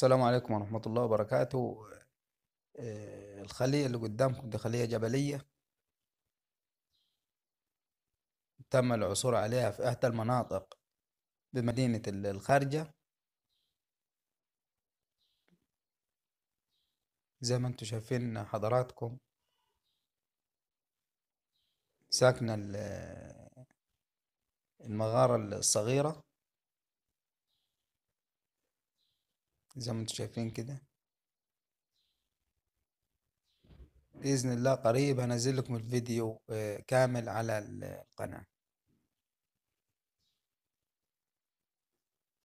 السلام عليكم ورحمة الله وبركاته آه، الخلية اللي قدامكم دي خلية جبلية تم العثور عليها في إحدى المناطق بمدينة ال- الخارجة زي ما انتم شايفين حضراتكم ساكنة ال- المغارة الصغيرة زي ما انتم شايفين كده بإذن الله قريب هنزل لكم الفيديو آه، كامل على القناة